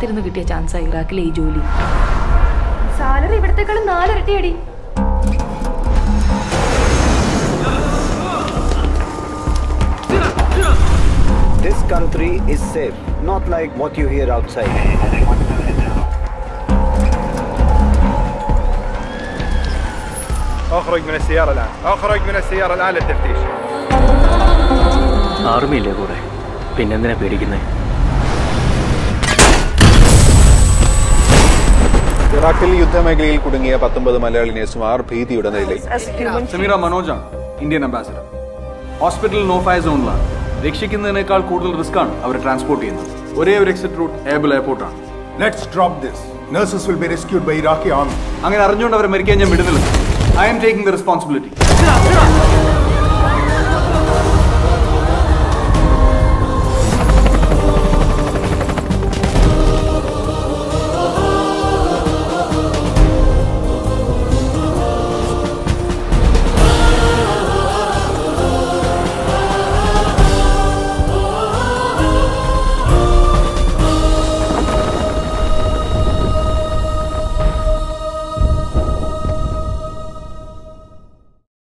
കാത്തിരുന്ന് കിട്ടിയ ചാൻസാണ് ഇറാഖിലെ ഈ ജോലി സാലറി ഇവിടത്തെക്കാളും നാലിരട്ടിയടി This country is safe, not like what you hear outside. اخرج من السيارة الآن اخرج من السيارة الآن للتفتيش ആർമിയില്ലേ കൂടെ പിന്നെന്തിനാ പേടിക്കുന്നേ ഇറാഖിൽ യുദ്ധമേഖലയിൽ കുടുങ്ങിയ പത്തൊമ്പത് മലയാളി നേഴ്സുമാർ ഭീതിയുടെ നിലയിൽ സമീറ മനോജാണ് Indian ambassador hospital no fire സോണിലാണ് രക്ഷിക്കുന്നതിനേക്കാൾ കൂടുതൽ റിസ്ക് ആണ് അവർ ട്രാൻസ്പോർട്ട് ചെയ്യുന്നത് ഒരേ ഒരു എക്സിറ്റ് റൂട്ട് ഏബിൾ എയർപോർട്ടാണ് Let's drop this. Nurses will be rescued by Iraqi army. അങ്ങനെ അറിഞ്ഞുകൊണ്ട് അവരെ മരിക്കാൻ ഞാൻ വിടുന്നില്ല I'm taking the responsibility